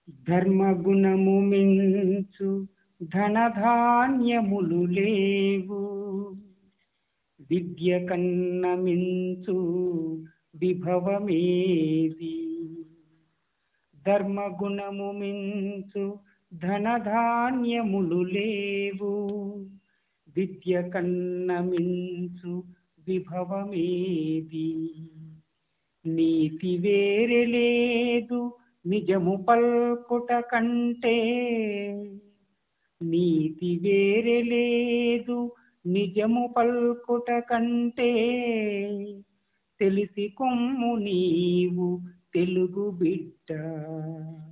ధర్మగుణము మించు ధనధాన్యములు లేవు విద్య కన్న మించు విభవమేది ధర్మగుణము మించు ధనధాన్యములు లేవు విద్య కన్న మించు విభవమేది నీతి వేరే లేదు నిజము పల్కుట కంటే నీతి వేరే లేదు నిజము పల్కుట కంటే తెలిసి కొమ్ము నీవు తెలుగు బిడ్డ